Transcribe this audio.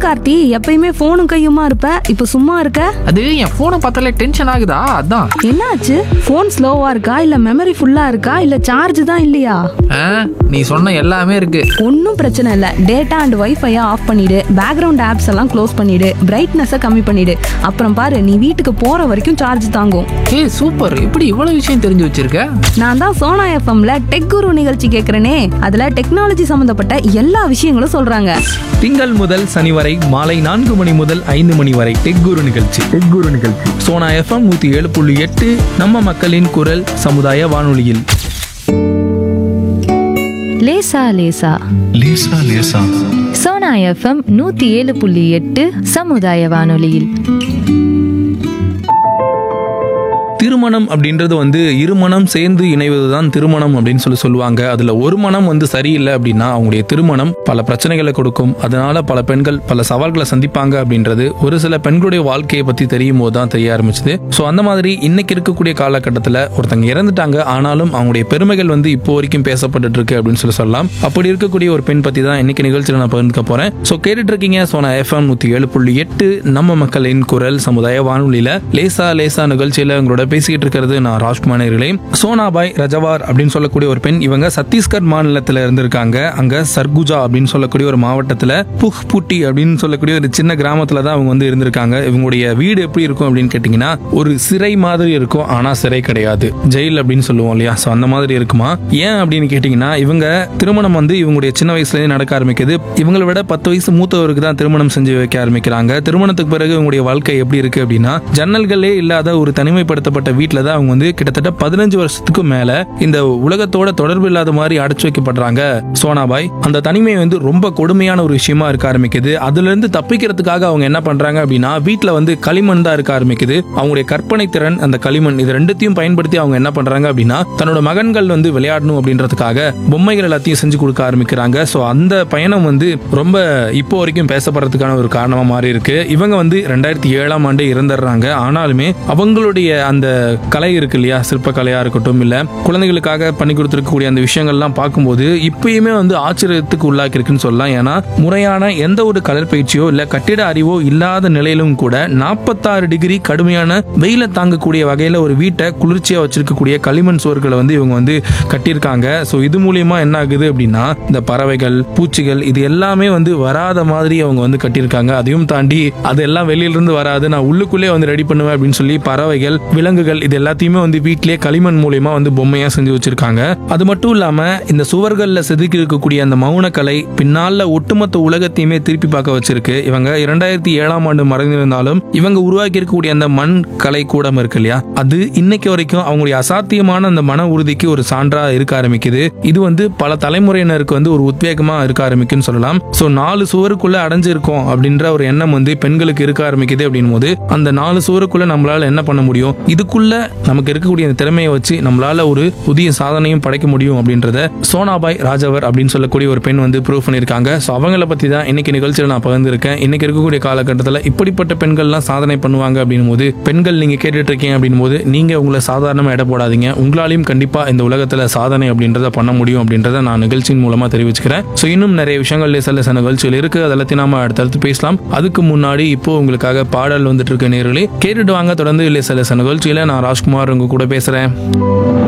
கார்த்தி எப்பயுமே போனும் கையுமா இருப்ப இப்ப சும்மா இருக்க அது என் போனை பார்த்தாலே டென்ஷன் ஆகுதா அதான் என்னாச்சு போன் ஸ்லோவா இருக்கா இல்ல மெமரி ஃபுல்லா இருக்கா இல்ல சார்ஜ் தான் இல்லையா ஆ, நீ சொன்ன எல்லாமே இருக்கு ஒன்றும் பிரச்சனை இல்லை டேட்டா அண்ட் வைஃபையை ஆஃப் பண்ணிடு பேக்ரவுண்ட் ஆப்ஸ் எல்லாம் க்ளோஸ் பண்ணிடு பிரைட்னஸை கம்மி பண்ணிடு அப்புறம் பாரு நீ வீட்டுக்கு போற வரைக்கும் சார்ஜ் தாங்கும் ஏய் சூப்பர் இப்படி இவ்வளவு விஷயம் தெரிஞ்சு வச்சிருக்க நான் தான் சோனா எஃப்எம்ல டெக் குரு நிகழ்ச்சி கேட்குறேனே அதுல டெக்னாலஜி சம்மந்தப்பட்ட எல்லா விஷயங்களும் சொல்றாங்க திங்கள் முதல் சனி வரை மாலை நான்கு மணி முதல் ஐந்து மணி வரை டெக் குரு நிகழ்ச்சி டெக் குரு நிகழ்ச்சி சோனா எஃப்எம் நூத்தி ஏழு புள்ளி எட்டு நம்ம மக்களின் குரல் சமுதாய வானொலியில் லேசா லேசா லேசா லேசா சோனா எஃப்எம் நூத்தி ஏழு புள்ளி எட்டு சமுதாய வானொலியில் திருமணம் அப்படின்றது வந்து இருமணம் சேர்ந்து இணைவது தான் திருமணம் அப்படின்னு சொல்லி சொல்லுவாங்க அதுல ஒரு மனம் வந்து சரியில்லை அப்படின்னா அவங்களுடைய திருமணம் பல பிரச்சனைகளை கொடுக்கும் அதனால பல பெண்கள் பல சவால்களை சந்திப்பாங்க அப்படின்றது ஒரு சில பெண்களுடைய வாழ்க்கையை பத்தி தெரியும் போது தான் தெரிய ஆரம்பிச்சது ஸோ அந்த மாதிரி இன்னைக்கு இருக்கக்கூடிய காலகட்டத்தில் ஒருத்தங்க இறந்துட்டாங்க ஆனாலும் அவங்களுடைய பெருமைகள் வந்து இப்போ வரைக்கும் பேசப்பட்டுட்டு இருக்கு அப்படின்னு சொல்லி சொல்லலாம் அப்படி இருக்கக்கூடிய ஒரு பெண் பத்தி தான் இன்னைக்கு நிகழ்ச்சியில் நான் பகிர்ந்துக்க போறேன் ஸோ கேட்டுட்டு இருக்கீங்க சோனா எஃப்எம் நூத்தி ஏழு புள்ளி எட்டு நம்ம மக்களின் குரல் சமுதாய வானொலியில லேசா லேசா நிகழ்ச்சியில உங்களோட பேசிக்கிட்டு இருக்கிறது நான் ராஜ்குமார் நேர்களே சோனாபாய் ரஜவார் அப்படின்னு சொல்லக்கூடிய ஒரு பெண் இவங்க சத்தீஸ்கர் மாநிலத்துல இருந்திருக்காங்க அங்க சர்குஜா அப்படின்னு சொல்லக்கூடிய ஒரு மாவட்டத்துல புஹ்புட்டி அப்படின்னு சொல்லக்கூடிய ஒரு சின்ன கிராமத்துல தான் அவங்க வந்து இருந்திருக்காங்க இவங்களுடைய வீடு எப்படி இருக்கும் அப்படின்னு கேட்டீங்கன்னா ஒரு சிறை மாதிரி இருக்கும் ஆனா சிறை கிடையாது ஜெயில் அப்படின்னு சொல்லுவோம் இல்லையா ஸோ அந்த மாதிரி இருக்குமா ஏன் அப்படின்னு கேட்டீங்கன்னா இவங்க திருமணம் வந்து இவங்களுடைய சின்ன வயசுலேயே நடக்க ஆரம்பிக்குது இவங்களை விட பத்து வயசு மூத்தவருக்கு தான் திருமணம் செஞ்சு வைக்க ஆரம்பிக்கிறாங்க திருமணத்துக்கு பிறகு இவங்களுடைய வாழ்க்கை எப்படி இருக்கு அப்படின்னா ஜன்னல்களே இல்லாத ஒரு தனிமைப்படுத்தப்பட்ட வீட்டில் தான் அவங்க வந்து கிட்டத்தட்ட பதினஞ்சு வருஷத்துக்கு மேல இந்த உலகத்தோட தொடர்பு இல்லாத மாதிரி அடைச்சு வைக்கப்படுறாங்க சோனாபாய் அந்த தனிமை வந்து ரொம்ப கொடுமையான ஒரு விஷயமா இருக்க ஆரம்பிக்குது அதுல இருந்து தப்பிக்கிறதுக்காக அவங்க என்ன பண்றாங்க அப்படின்னா வீட்ல வந்து களிமண் தான் இருக்க ஆரம்பிக்குது அவங்களுடைய கற்பனை திறன் அந்த களிமண் இது ரெண்டுத்தையும் பயன்படுத்தி அவங்க என்ன பண்றாங்க அப்படின்னா தன்னோட மகன்கள் வந்து விளையாடணும் அப்படின்றதுக்காக பொம்மைகள் எல்லாத்தையும் செஞ்சு கொடுக்க ஆரம்பிக்கிறாங்க ஸோ அந்த பயணம் வந்து ரொம்ப இப்போ வரைக்கும் பேசப்படுறதுக்கான ஒரு காரணமா மாறி இருக்கு இவங்க வந்து ரெண்டாயிரத்தி ஏழாம் ஆண்டு இறந்துடுறாங்க ஆனாலுமே அவங்களுடைய அந்த கலை இருக்கு இல்லையா சிற்பக்கலையா இருக்கட்டும் இல்ல குழந்தைகளுக்காக பண்ணி கொடுத்துருக்கக்கூடிய அந்த விஷயங்கள்லாம் பார்க்கும்போது இப்பயுமே வந்து ஆச்சரியத்துக்கு உள்ளாக்கி இருக்குன்னு சொல்லலாம் ஏன்னா முறையான எந்த ஒரு கடற்பயிற்சியோ இல்ல கட்டிட அறிவோ இல்லாத நிலையிலும் கூட நாற்பத்தாறு டிகிரி கடுமையான வெயில தாங்கக்கூடிய வகையில ஒரு வீட்டை குளிர்ச்சியா வச்சிருக்கக்கூடிய களிமண் சுவர்களை வந்து இவங்க வந்து கட்டியிருக்காங்க ஸோ இது மூலியமா என்ன ஆகுது அப்படின்னா இந்த பறவைகள் பூச்சிகள் இது எல்லாமே வந்து வராத மாதிரி அவங்க வந்து கட்டியிருக்காங்க அதையும் தாண்டி அதெல்லாம் வெளியில இருந்து வராது நான் உள்ளுக்குள்ளே வந்து ரெடி பண்ணுவேன் அப்படின்னு சொல்லி பறவைகள் விலங்குகள் இது எல்லாத்தையுமே வந்து வீட்டிலேயே களிமண் மூலியமா வந்து பொம்மையா செஞ்சு வச்சிருக்காங்க அது மட்டும் இல்லாம இந்த சுவர்கள்ல செதுக்கி இருக்கக்கூடிய அந்த மௌனக்கலை பின்னால ஒட்டுமொத்த உலகத்தையுமே திருப்பி பார்க்க வச்சிருக்கு இவங்க இரண்டாயிரத்தி ஏழாம் ஆண்டு மறைந்திருந்தாலும் இவங்க உருவாக்கி இருக்கக்கூடிய அந்த மண் கலை கூடம் இருக்கு இல்லையா அது இன்னைக்கு வரைக்கும் அவங்களுடைய அசாத்தியமான அந்த மன உறுதிக்கு ஒரு சான்றா இருக்க ஆரம்பிக்குது இது வந்து பல தலைமுறையினருக்கு வந்து ஒரு உத்வேகமா இருக்க ஆரம்பிக்குன்னு சொல்லலாம் சோ நாலு சுவருக்குள்ள அடைஞ்சிருக்கோம் அப்படின்ற ஒரு எண்ணம் வந்து பெண்களுக்கு இருக்க ஆரம்பிக்குது அப்படின்னும் போது அந்த நாலு சுவருக்குள்ள நம்மளால என்ன பண்ண முடியும் இதுக்குள்ள நமக்கு இருக்கக்கூடிய அந்த திறமையை வச்சு நம்மளால ஒரு புதிய சாதனையும் படைக்க முடியும் அப்படின்றத சோனாபாய் ராஜவர் அப்படின்னு சொல்லக்கூடிய ஒரு பெண் வந்து ப்ரூவ் பண்ணியிருக்காங்க ஸோ அவங்கள பத்தி தான் இன்னைக்கு நிகழ்ச்சியில் நான் பகிர்ந்திருக்கேன் இன்னைக்கு இருக்கக்கூடிய காலகட்டத்தில் இப்படிப்பட்ட பெண்கள்லாம் சாதனை பண்ணுவாங்க அப்படின்னும் போது பெண்கள் நீங்க கேட்டுட்டு இருக்கீங்க அப்படின்னும் போது நீங்க உங்களை சாதாரணமா எடை போடாதீங்க உங்களாலையும் கண்டிப்பா இந்த உலகத்துல சாதனை அப்படின்றத பண்ண முடியும் அப்படின்றத நான் நிகழ்ச்சியின் மூலமா தெரிவிச்சுக்கிறேன் ஸோ இன்னும் நிறைய விஷயங்கள் லேச லேச நிகழ்ச்சிகள் இருக்கு அதெல்லாத்தையும் நாம அடுத்தடுத்து பேசலாம் அதுக்கு முன்னாடி இப்போ உங்களுக்காக பாடல் வந்துட்டு இருக்க நேர்களே கேட்டுட்டு வாங்க தொடர்ந்து லேச லேச நிகழ்ச்சியில நான் ராஜ்குமார் உங்க கூட பேசுறேன்